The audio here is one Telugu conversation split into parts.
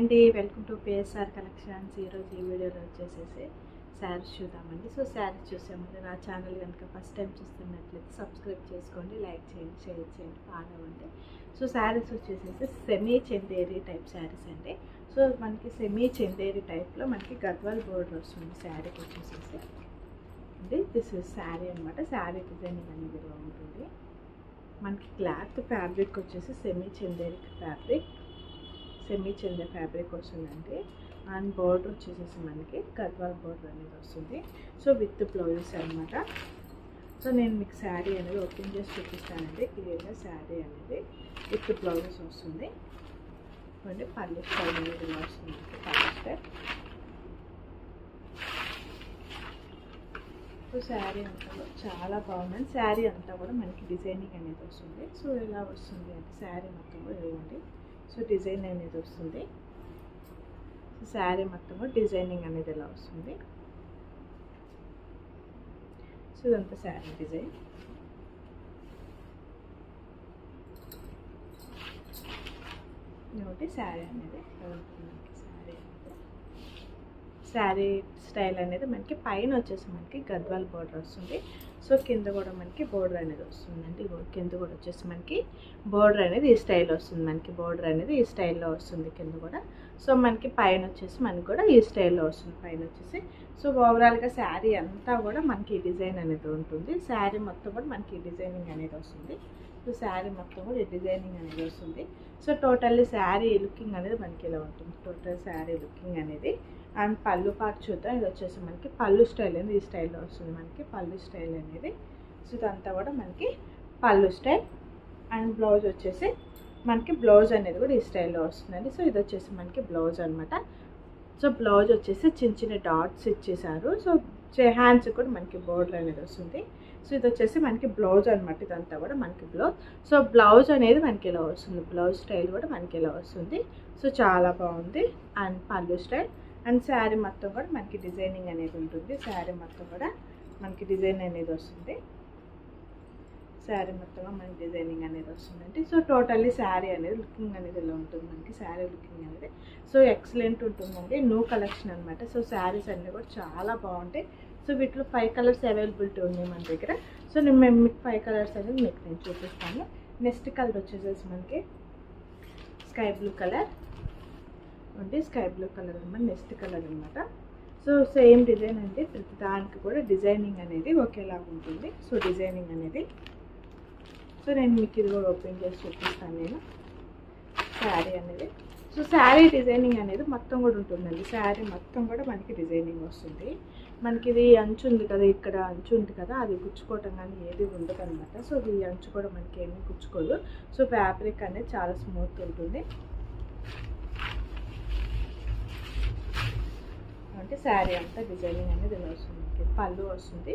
అండి వెల్కమ్ టు పిఎస్ఆర్ కలెక్షన్స్ ఈరోజు ఈ వీడియోలో వచ్చేసేసి శారీస్ చూద్దామండి సో శారీస్ చూసే ముందు నా ఛానల్ కనుక ఫస్ట్ టైం చూస్తున్నట్లయితే సబ్స్క్రైబ్ చేసుకోండి లైక్ చేయండి షేర్ చేయండి ఫాలో అవ్వండి సో శారీస్ వచ్చేసేసి సెమీ చందేరి టైప్ శారీస్ అండి సో మనకి సెమీ చందేరి టైప్లో మనకి గద్వాల్ బోర్డర్ వస్తుంది శారీకి వచ్చేసేసి అండి దిస్ ఇస్ శారీ అనమాట శారీ డిజైనింగ్ అనేది ఇలా ఉంటుంది మనకి క్లాత్ ఫ్యాబ్రిక్ వచ్చేసి సెమీ చందేరి ఫ్యాబ్రిక్ సెమీ చందే ఫ్యాబ్రిక్ వస్తుందండి అండ్ బోర్డర్ వచ్చేసేసి మనకి గద్వాల్ బోర్డర్ అనేది వస్తుంది సో విత్ బ్లౌజెస్ అనమాట సో నేను మీకు శారీ అనేది ఓపెన్ చేసి చూపిస్తానండి క్లియర్గా శారీ అనేది విత్ బ్లౌజెస్ వస్తుంది చూడండి పల్లి స్టైల్ అనేది ఇలా వస్తుంది పల్లి స్టైల్ సో శారీ అంతా కూడా చాలా బాగుందండి శారీ అంతా కూడా మనకి డిజైనింగ్ అనేది వస్తుంది సో ఇలా వస్తుంది అంటే శారీ మొత్తం కూడా ఇవ్వండి సో డిజైన్ అనేది వస్తుంది సో శారీ మొత్తం కూడా డిజైనింగ్ అనేది ఇలా వస్తుంది సో ఇదంతా శారీ డిజైన్ ఒకటి శారీ అనేది శారీ అనేది శారీ స్టైల్ అనేది మనకి పైన వచ్చేసి మనకి గద్వాల్ బోర్డర్ వస్తుంది సో కింద కూడా మనకి బోర్డర్ అనేది వస్తుందండి కింద కూడా వచ్చేసి మనకి బోర్డర్ అనేది ఈ స్టైల్ వస్తుంది మనకి బోర్డర్ అనేది ఈ స్టైల్లో వస్తుంది కింద కూడా సో మనకి పైన వచ్చేసి మనకి కూడా ఈ స్టైల్లో వస్తుంది పైన వచ్చేసి సో ఓవరాల్గా శారీ అంతా కూడా మనకి డిజైన్ అనేది ఉంటుంది శారీ మొత్తం కూడా మనకి డిజైనింగ్ అనేది వస్తుంది సో శారీ మొత్తం కూడా డిజైనింగ్ అనేది వస్తుంది సో టోటల్లీ శారీ లుకింగ్ అనేది మనకి ఇలా ఉంటుంది టోటల్ శారీ లుకింగ్ అనేది అండ్ పళ్ళు పాటు చూద్దాం ఇది వచ్చేసి మనకి పళ్ళు స్టైల్ అనేది ఈ స్టైల్లో వస్తుంది మనకి పళ్ళు స్టైల్ అనేది సో ఇదంతా కూడా మనకి పళ్ళు స్టైల్ అండ్ బ్లౌజ్ వచ్చేసి మనకి బ్లౌజ్ అనేది కూడా ఈ స్టైల్లో వస్తుందండి సో ఇది వచ్చేసి మనకి బ్లౌజ్ అనమాట సో బ్లౌజ్ వచ్చేసి చిన్న చిన్న డాట్స్ ఇచ్చేసారు సో హ్యాండ్స్ కూడా మనకి బోర్డర్ అనేది వస్తుంది సో ఇది వచ్చేసి మనకి బ్లౌజ్ అనమాట ఇదంతా కూడా మనకి బ్లౌజ్ సో బ్లౌజ్ అనేది మనకి ఇలా వస్తుంది బ్లౌజ్ స్టైల్ కూడా మనకి ఇలా వస్తుంది సో చాలా బాగుంది అండ్ పళ్ళు స్టైల్ అండ్ శారీ మొత్తం కూడా మనకి డిజైనింగ్ అనేది ఉంటుంది శారీ మొత్తం కూడా మనకి డిజైన్ అనేది వస్తుంది శారీ మొత్తంగా మనకి డిజైనింగ్ అనేది వస్తుందండి సో టోటల్లీ శారీ అనేది లుకింగ్ అనేది ఇలా ఉంటుంది మనకి శారీ లుకింగ్ అనేది సో ఎక్సలెంట్ ఉంటుందండి న్యూ కలెక్షన్ అనమాట సో శారీస్ అన్నీ కూడా చాలా బాగుంటాయి సో వీటిలో ఫైవ్ కలర్స్ అవైలబిలిటీ ఉన్నాయి మన దగ్గర సో నేను మేము మీకు ఫైవ్ కలర్స్ అనేది మీకు నేను చూపిస్తాను నెక్స్ట్ కలర్ వచ్చేసేసి మనకి స్కై బ్లూ కలర్ అంటే స్కై బ్లూ కలర్ అనమాట నెక్స్ట్ కలర్ అనమాట సో సేమ్ డిజైన్ అండి ప్రతి దానికి కూడా డిజైనింగ్ అనేది ఒకేలాగా ఉంటుంది సో డిజైనింగ్ అనేది సో నేను మీకు ఇది కూడా ఓపెన్ చేసి చూపిస్తాను నేను శారీ అనేది సో శారీ డిజైనింగ్ అనేది మొత్తం కూడా ఉంటుందండి శారీ మొత్తం కూడా మనకి డిజైనింగ్ వస్తుంది మనకి ఇది అంచు ఉంది కదా ఇక్కడ అంచు ఉంది కదా అది గుచ్చుకోవటం కానీ ఏది ఉండదు అనమాట సో ఈ అంచు కూడా మనకి ఏమీ గుచ్చుకోదు సో ఫ్యాబ్రిక్ అనేది చాలా స్మూత్ ఉంటుంది అంటే శారీ అంతా డిజైనింగ్ అనేది ఇలా వస్తుంది మనకి పళ్ళు వస్తుంది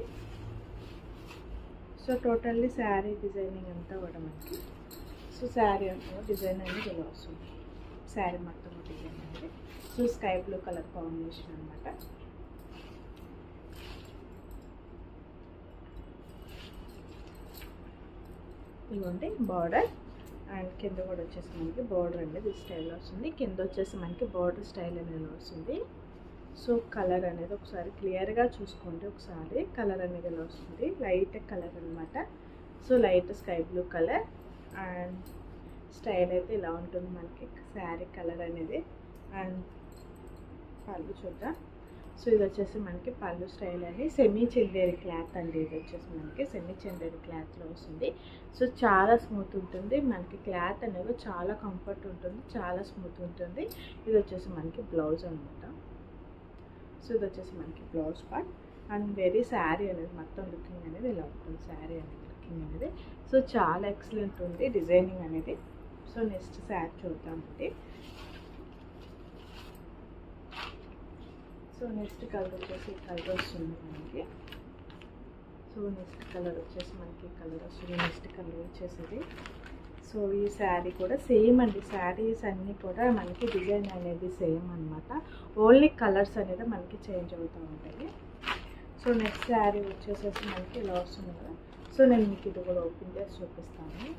సో టోటల్లీ శారీ డిజైనింగ్ అంతా కూడా మనకి సో శారీ అంతా డిజైన్ అనేది ఇలా వస్తుంది శారీ మొత్తం డిజైన్ అనేది so sky blue colour combination అనమాట ఇదిగోండి బార్డర్ అండ్ కింద కూడా వచ్చేసి మనకి బార్డర్ అనేది ఈ స్టైల్లో వస్తుంది కింద వచ్చేసి మనకి బార్డర్ స్టైల్ అనేది వస్తుంది సో కలర్ అనేది ఒకసారి క్లియర్గా చూసుకోండి ఒకసారి కలర్ అనేది ఇలా వస్తుంది లైట్ కలర్ అనమాట so light sky blue colour and style అయితే ఇలా ఉంటుంది మనకి శారీ కలర్ అనేది అండ్ పళ్ళు చూద్దాం సో ఇది వచ్చేసి మనకి పళ్ళు స్టైల్ అని సెమీ చందేరి క్లాత్ అండి ఇది వచ్చేసి మనకి సెమీ చందేరి క్లాత్లో వస్తుంది సో చాలా స్మూత్ ఉంటుంది మనకి క్లాత్ అనేది చాలా కంఫర్ట్ ఉంటుంది చాలా స్మూత్ ఉంటుంది ఇది వచ్చేసి మనకి బ్లౌజ్ అనమాట సో ఇది వచ్చేసి మనకి blouse part and very sari అనేది మొత్తం లుకింగ్ అనేది ఇలా ఉంటుంది శారీ అనేది లుకింగ్ అనేది సో చాలా ఎక్సలెంట్ ఉంది డిజైనింగ్ అనేది సో నెక్స్ట్ శారీ చూద్దామండి సో నెక్స్ట్ కలర్ వచ్చేసి కలర్ వస్తుంది మనకి సో నెక్స్ట్ కలర్ వచ్చేసి మనకి కలర్ వస్తుంది నెక్స్ట్ కలర్ వచ్చేసి సో ఈ శారీ కూడా సేమ్ అండి శారీస్ అన్నీ కూడా మనకి డిజైన్ అనేది సేమ్ అనమాట ఓన్లీ కలర్స్ అనేది మనకి చేంజ్ అవుతూ ఉంటాయి సో నెక్స్ట్ శారీ వచ్చేసేసి మనకి ఇలా వస్తుంది కదా సో నేను మీకు ఇది కూడా ఓపెన్ చేసి చూపిస్తాను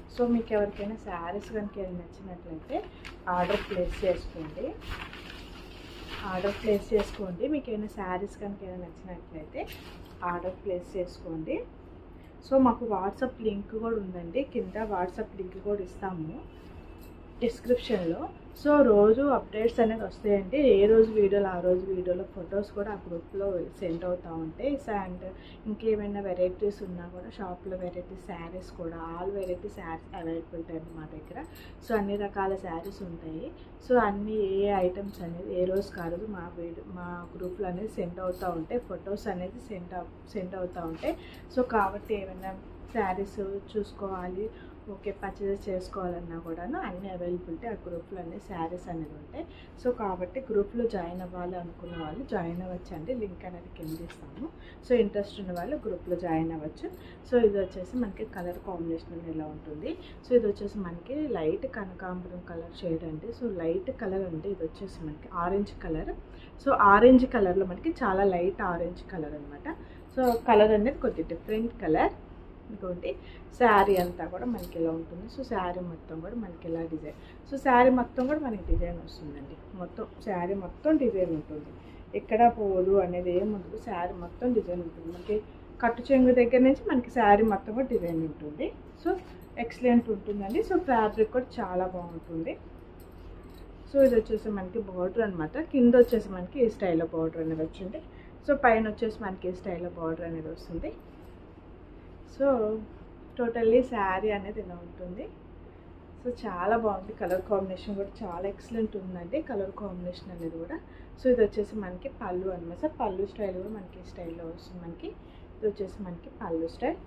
సో మీకు ఎవరికైనా శారీస్ కనుక ఏమైనా నచ్చినట్లయితే ఆర్డర్ ప్లేస్ చేసుకోండి ఆర్డర్ ప్లేస్ చేసుకోండి మీకు ఏమైనా శారీస్ కనుక ఏమైనా నచ్చినట్లయితే ఆర్డర్ ప్లేస్ చేసుకోండి సో మాకు వాట్సాప్ లింక్ కూడా ఉందండి కింద వాట్సాప్ లింక్ కూడా ఇస్తాము డిస్క్రిప్షన్లో సో రోజు అప్డేట్స్ అనేది వస్తాయండి ఏ రోజు వీడియోలో ఆ రోజు వీడియోలో ఫొటోస్ కూడా ఆ గ్రూప్లో సెండ్ అవుతూ ఉంటాయి అండ్ ఇంకేమైనా వెరైటీస్ ఉన్నా కూడా షాప్లో వెరైటీ శారీస్ కూడా ఆల్ వెరైటీ శారీస్ అవైలబిలిటీ అండి మా దగ్గర సో అన్ని రకాల శారీస్ ఉంటాయి సో అన్ని ఏ ఐటమ్స్ అనేది ఏ రోజుకి ఆ రోజు మా వీడియో మా గ్రూప్లో అనేది సెండ్ అవుతూ ఉంటాయి ఫొటోస్ అనేది సెండ్ సెండ్ అవుతూ ఉంటాయి సో కాబట్టి ఏమైనా శారీస్ చూసుకోవాలి ఓకే పర్చేస్ చేసుకోవాలన్నా కూడాను అన్ని అవైలబిలిటీ ఆ గ్రూప్లో అన్ని శారీస్ అనేది ఉంటాయి సో కాబట్టి గ్రూప్లో జాయిన్ అవ్వాలి అనుకున్న వాళ్ళు జాయిన్ అవ్వచ్చు అండి లింక్ అనేది కింద ఇస్తాము సో ఇంట్రెస్ట్ ఉన్న వాళ్ళు గ్రూప్లో జాయిన్ అవ్వచ్చు సో ఇది వచ్చేసి మనకి కలర్ కాంబినేషన్ ఇలా ఉంటుంది సో ఇది వచ్చేసి మనకి లైట్ కనకాంబరం కలర్ షేడ్ అండి సో లైట్ కలర్ అండి ఇది వచ్చేసి మనకి ఆరెంజ్ కలర్ సో ఆరెంజ్ కలర్లో మనకి చాలా లైట్ ఆరెంజ్ కలర్ అనమాట సో కలర్ అనేది కొద్దిగా డిఫరెంట్ కలర్ ఇంకోటి శారీ అంతా కూడా మనకి ఇలా ఉంటుంది సో శారీ మొత్తం కూడా మనకి ఇలా డిజైన్ సో శారీ మొత్తం కూడా మనకి డిజైన్ వస్తుందండి మొత్తం శారీ మొత్తం డిజైన్ ఉంటుంది ఎక్కడ పోదు అనేది ఏం ఉండదు శారీ మొత్తం డిజైన్ ఉంటుంది మనకి కట్టు చెంగు దగ్గర నుంచి మనకి శారీ మొత్తం కూడా డిజైన్ ఉంటుంది సో ఎక్సలెంట్ ఉంటుందండి సో ఫ్యాబ్రిక్ కూడా చాలా బాగుంటుంది సో ఇది వచ్చేసి మనకి బార్డర్ అనమాట కింద వచ్చేసి మనకి ఈ స్టైల్లో బార్డర్ అనేది వచ్చింది సో పైన వచ్చేసి మనకి ఈ స్టైల్లో బార్డర్ అనేది వస్తుంది సో టోటల్లీ శారీ అనేది ఇలా ఉంటుంది సో చాలా బాగుంది కలర్ కాంబినేషన్ కూడా చాలా ఎక్సలెంట్ ఉందండి కలర్ కాంబినేషన్ అనేది కూడా సో ఇది వచ్చేసి మనకి పళ్ళు అనమాట పళ్ళు స్టైల్ కూడా మనకి ఈ స్టైల్లో వస్తుంది మనకి ఇది వచ్చేసి మనకి పళ్ళు స్టైల్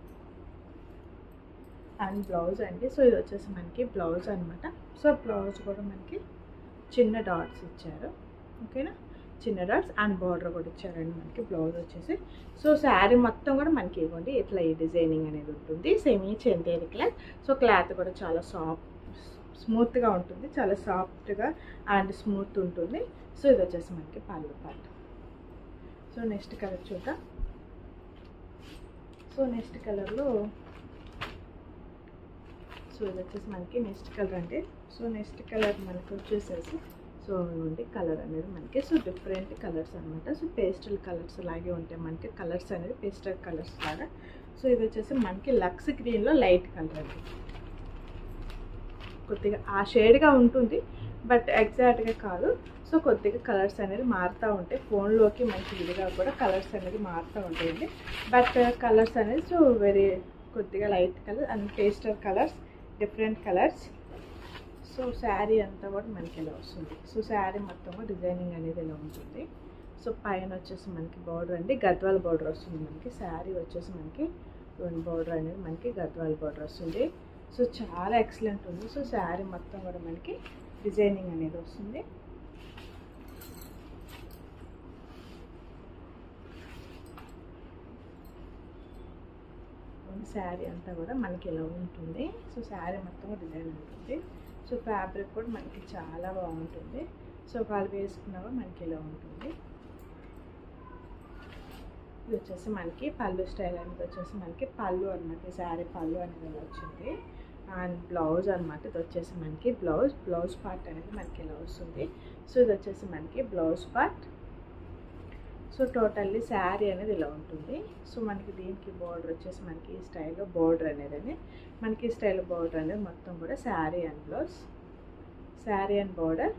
అండ్ బ్లౌజ్ అండి సో ఇది వచ్చేసి మనకి బ్లౌజ్ అనమాట సో బ్లౌజ్ కూడా మనకి చిన్న డాట్స్ ఇచ్చారు ఓకేనా చిన్న డాట్స్ అండ్ బార్డర్ కూడా ఇచ్చారండి మనకి బ్లౌజ్ వచ్చేసి సో శారీ మొత్తం కూడా మనకి ఇవ్వండి ఇట్లా ఈ డిజైనింగ్ అనేది ఉంటుంది semi Chanderi cloth so cloth కూడా చాలా సాఫ్ట్ స్మూత్గా ఉంటుంది చాలా సాఫ్ట్గా అండ్ స్మూత్ ఉంటుంది సో ఇది వచ్చేసి మనకి పళ్ళు పాటు సో నెక్స్ట్ కలర్ చూద్దాం సో నెక్స్ట్ కలర్లో సో ఇది వచ్చేసి మనకి నెక్స్ట్ కలర్ అంటే సో నెక్స్ట్ కలర్ మనకి వచ్చేసేసి సో ఇవ్వండి కలర్ అనేది మనకి సో డిఫరెంట్ కలర్స్ అనమాట సో పేస్టల్ కలర్స్ లాగే ఉంటాయి మనకి కలర్స్ అనేది పేస్టల్ కలర్స్ లాగా సో ఇది వచ్చేసి మనకి లక్స్ గ్రీన్లో లైట్ కలర్ అండి కొద్దిగా ఆ షేడ్గా ఉంటుంది బట్ ఎగ్జాక్ట్గా కాదు సో కొద్దిగా కలర్స్ అనేది మారుతూ ఉంటాయి ఫోన్లోకి మంచి విడిగా కూడా కలర్స్ అనేది మారుతూ ఉంటాయండి బట్ కలర్స్ అనేది సో వెరీ కొద్దిగా light colour and pastel colours different colours so sari అంతా కూడా మనకి ఇలా వస్తుంది సో శారీ మొత్తం కూడా డిజైనింగ్ అనేది ఇలా ఉంటుంది సో పైన వచ్చేసి మనకి బార్డర్ అండి గద్వాల్ బార్డర్ వస్తుంది మనకి శారీ వచ్చేసి మనకి బార్డర్ అనేది మనకి గద్వాల్ బార్డర్ వస్తుంది సో చాలా ఎక్సలెంట్ ఉంది సో శారీ మొత్తం కూడా మనకి డిజైనింగ్ అనేది వస్తుంది శారీ అంతా కూడా మనకి ఇలా ఉంటుంది సో శారీ మొత్తం కూడా డిజైన్ ఉంటుంది సో ఫ్యాబ్రిక్ కూడా మనకి చాలా బాగుంటుంది సో వాళ్ళు వేసుకున్నా కూడా మనకి ఇలా ఉంటుంది ఇది వచ్చేసి మనకి పళ్ళు స్టైల్ అనేది వచ్చేసి మనకి పళ్ళు అనమాట ఈ శారీ పళ్ళు అనేది ఇలా వచ్చింది అండ్ బ్లౌజ్ అనమాట ఇది వచ్చేసి మనకి బ్లౌజ్ బ్లౌజ్ పార్ట్ అనేది మనకి ఇలా వస్తుంది సో ఇది వచ్చేసి మనకి blouse part so totally sari అనేది ఇలా ఉంటుంది సో మనకి దీనికి బార్డర్ వచ్చేసి మనకి ఈ స్టైల్లో బార్డర్ అనేది అని మనకి ఈ స్టైల్ బార్డర్ అనేది మొత్తం కూడా sari and blouse sari and border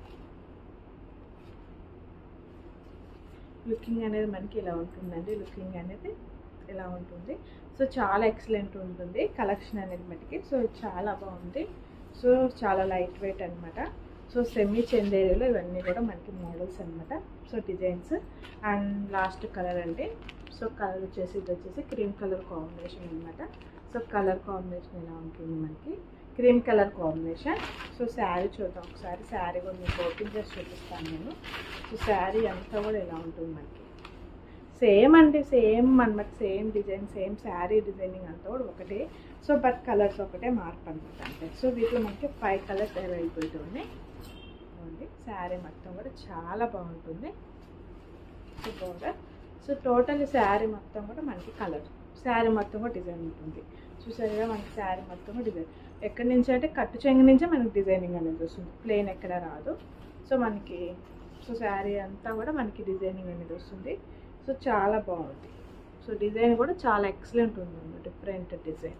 looking అనేది మనకి ఇలా ఉంటుందండి లుకింగ్ అనేది ఇలా ఉంటుంది సో చాలా ఎక్సలెంట్ ఉంటుంది కలెక్షన్ అనేది మనకి సో చాలా బాగుంది సో చాలా లైట్ వెయిట్ అనమాట సో సెమీ చందేరిలో ఇవన్నీ కూడా మనకి మోడల్స్ అనమాట so designs and last colour అండి సో కలర్ వచ్చేసి ఇది వచ్చేసి క్రీమ్ కలర్ కాంబినేషన్ అనమాట సో కలర్ కాంబినేషన్ ఇలా ఉంటుంది మనకి cream colour combination so sari చూద్దాం ఒకసారి శారీ కూడా మీకు ఓపెన్ చేసి చూపిస్తాను నేను సో శారీ అంతా కూడా ఇలా ఉంటుంది మనకి సేమ్ అండి సేమ్ అనమాట same design same sari designing అంతా కూడా ఒకటే సో బట్ కలర్స్ ఒకటే మార్పు అనమాట అంటే సో వీటిలో మనకి ఫైవ్ కలర్స్ అవైలబిలిటీ ఉన్నాయి ఉంది శారీ మొత్తం కూడా చాలా బాగుంటుంది so border so total sari మొత్తం కూడా మనకి కలర్ శారీ మొత్తం కూడా డిజైన్ ఉంటుంది చూసారుగా మనకి శారీ మొత్తం కూడా డిజైన్ ఎక్కడి నుంచి అంటే కట్టు చెంగు నుంచే మనకి డిజైనింగ్ అనేది వస్తుంది ప్లెయిన్ ఎక్కడ రాదు సో మనకి సో శారీ అంతా కూడా మనకి డిజైనింగ్ అనేది వస్తుంది సో చాలా బాగుంది సో డిజైన్ కూడా చాలా ఎక్సలెంట్ ఉంది డిఫరెంట్ డిజైన్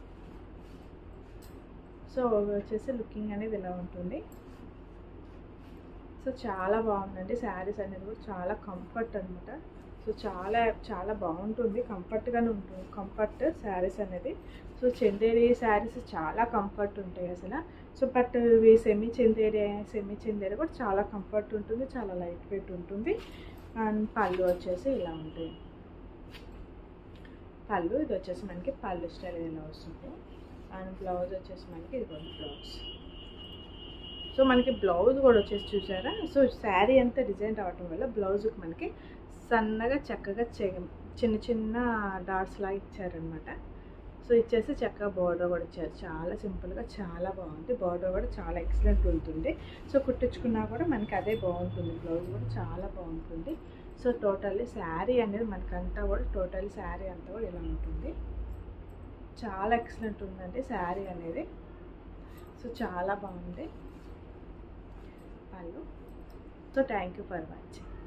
సో వచ్చేసి లుకింగ్ అనేది ఇలా ఉంటుంది సో చాలా బాగుందండి శారీస్ అనేది కూడా చాలా కంఫర్ట్ అనమాట సో చాలా చాలా బాగుంటుంది కంఫర్ట్గానే ఉంటుంది కంఫర్ట్ శారీస్ అనేది సో చందేరి శారీస్ చాలా కంఫర్ట్ ఉంటాయి అసలు సో బట్ ఇవి సెమీ చందేరి సెమీ చందేరి కూడా చాలా కంఫర్ట్ ఉంటుంది చాలా లైట్ వెయిట్ ఉంటుంది అండ్ పళ్ళు వచ్చేసి ఇలా ఉంటాయి పళ్ళు ఇది వచ్చేసి మనకి పళ్ళు స్టైల్ ఇలా వస్తుంది అండ్ బ్లౌజ్ వచ్చేసి మనకి ఇది బ్లౌజ్ సో మనకి బ్లౌజ్ కూడా వచ్చేసి చూసారా సో శారీ అంతా డిజైన్ రావటం వల్ల బ్లౌజ్కి మనకి సన్నగా చక్కగా చిన్న చిన్న డాట్స్ లాగా ఇచ్చారనమాట సో ఇచ్చేసి చక్కగా బార్డర్ కూడా ఇచ్చారు చాలా సింపుల్గా చాలా బాగుంది బార్డర్ కూడా చాలా ఎక్సలెంట్ ఉంటుంది సో కుట్టించుకున్నా కూడా మనకి అదే బాగుంటుంది బ్లౌజ్ కూడా చాలా బాగుంటుంది సో టోటల్లీ శారీ అనేది మనకంతా కూడా టోటల్ శారీ అంతా కూడా ఇలా ఉంటుంది చాలా ఎక్సలెంట్ ఉందండి శారీ అనేది సో చాలా బాగుంది పళ్ళు so thank you for watching